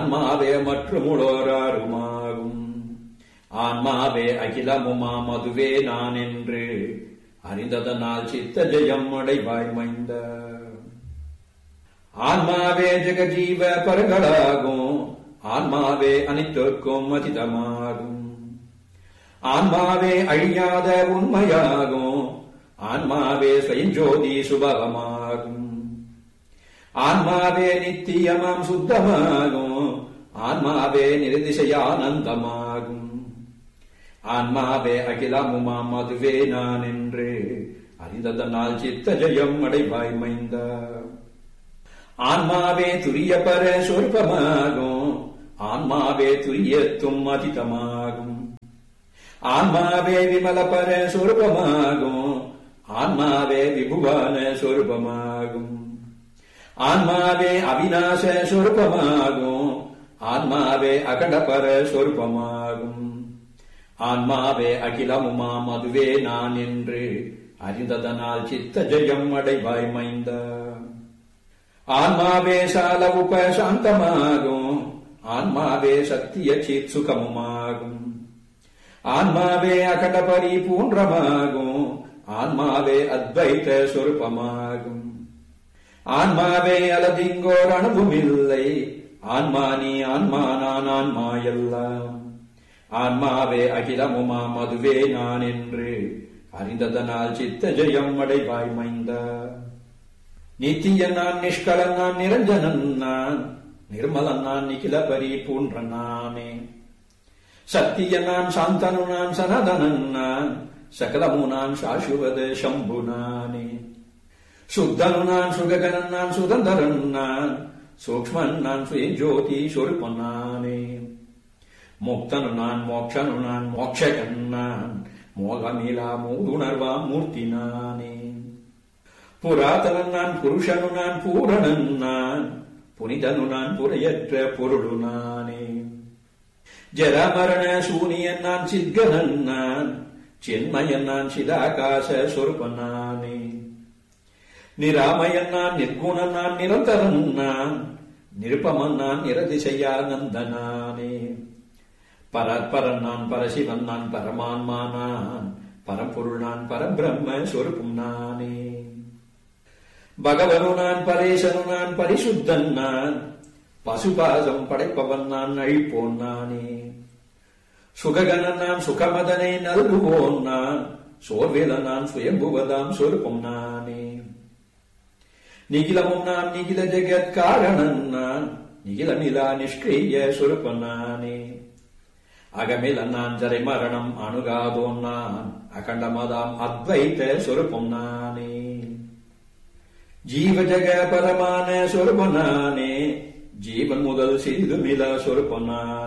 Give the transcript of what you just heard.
ஆன்மாவே மற்றுமுளோராருமாகும் ஆன்மாவே அகிலமுமாம் அதுவே நான் என்று அறிந்ததனால் சித்த ஜெயம் அடைவாய் மைந்த ஆன்மாவே ஜெகஜீவ பரங்களாகும் ஆன்மாவே அனைத்திற்கும் அதிதமாகும் ஆன்மாவே அழியாத உண்மையாகும் ஆன்மாவே ஸ்வயஞ்சோதி சுபகமாகும் ஆன்மாவே நித்தியமாம் சுத்தமாகும் ஆன்மாவே நிர்திசையானந்தமாகும் ஆன்மாவே அகிலமுமாம் அதுவே நான் என்று அறிந்ததனால் சித்த ஜெயம் அடைவாய் மைந்த ஆன்மாவே துரிய பர சொற்பமாகும் ஆன்மாவே துரியத்தும் அதிதமாகும் ஆன்மாவே விமல பர சொருபமாகும் ஆன்மாவே விபுவான சொருபமாகும் ஆன்மாவே அவிநாச சொருபமாகும் ஆன்மாவே அகண்டபர சொருபமாகும் ஆன்மாவே அகிலமுமாம் அதுவே நான் என்று அறிந்ததனால் சித்த ஜெயம் அடைவாய் மைந்த ஆன்மாவே சால உப சாந்தமாகும் ஆன்மாவே சத்திய சித் சுகமுமாகும் ஆன்மாவே அகட பரிபூன்றமாகும் ஆன்மாவே அத்வைத சொருபமாகும் ஆன்மாவே அலதிங்கோர் அனுபவமில்லை ஆன்மா நீ ஆன்மா நான் ஆன்மா எல்லாம் ஆன்மாவே அகிலமுமாம் அதுவே நான் என்று அறிந்ததனால் சித்த ஜெயம் அடைவாய் மைந்த நித்திய நான் நிஷ்கலன் நான் நிரஞ்சனன் நான் நிர்மலன் நான் நிகில பரிபூன்ற நானே சத்திய நான் சாந்தனு நான் சனதனன் நான் சகலமு நான் சாசுவத சம்பு நானே சுத்தனு நான் சுககனன் நான் சுதந்திரன் நான் சூக்மன் நான் சுயஜோதி சொருப்பன் நானே முக்தனு நான் மோக்ஷனு நான் மோக்ஷகன் நான் மோகமிலா மூதுணர்வாம் மூர்த்தி நானே புராதனன் நான் புருஷனு நான் பூரணன் நான் புனிதனு நான் புரையற்ற பொருளு நானே ஜரமரண சூனியன் நான் சித்கனன் நான் சின்மயன் நான் சிதாகாச சொருபன் நானே நிராமயன் நான் நிர்குணன் நான் நிரந்தரன் நான் நிருப்பமன் நான் நிரதிசையானந்த நானே பரற்பரன் நான் பரசிவன் நான் பரமான்மா நான் பரம்பொருள் நான் பரபிரம்ம சொருப்பும் நானே பகவனு நான் பரேசனு நான் பரிசுத்தன் நான் பசுபாசம் படைப்பவன் நான் அழிப்போன் நானே சுககனன் நான் சுகமதனை நல்குவோன் நான் சோர்வேல நான் சுயம்புவதாம் சொருப்பம் நானே நிகிலமும் நான் நிகில ஜெகத் காரணன் நான் நிகில நிலா நிஷ்கிரிய சொருப்பன் நானே அகமில நான் ஜரை மரணம் அணுகாதோன் நான் அகண்டமதாம் அத்வைத்த சொருப்பம் நானே ஜீவ ஜக பரமான சொருபனானே ஜீவன் முதல் சிறிதுமில சொருப்பனானே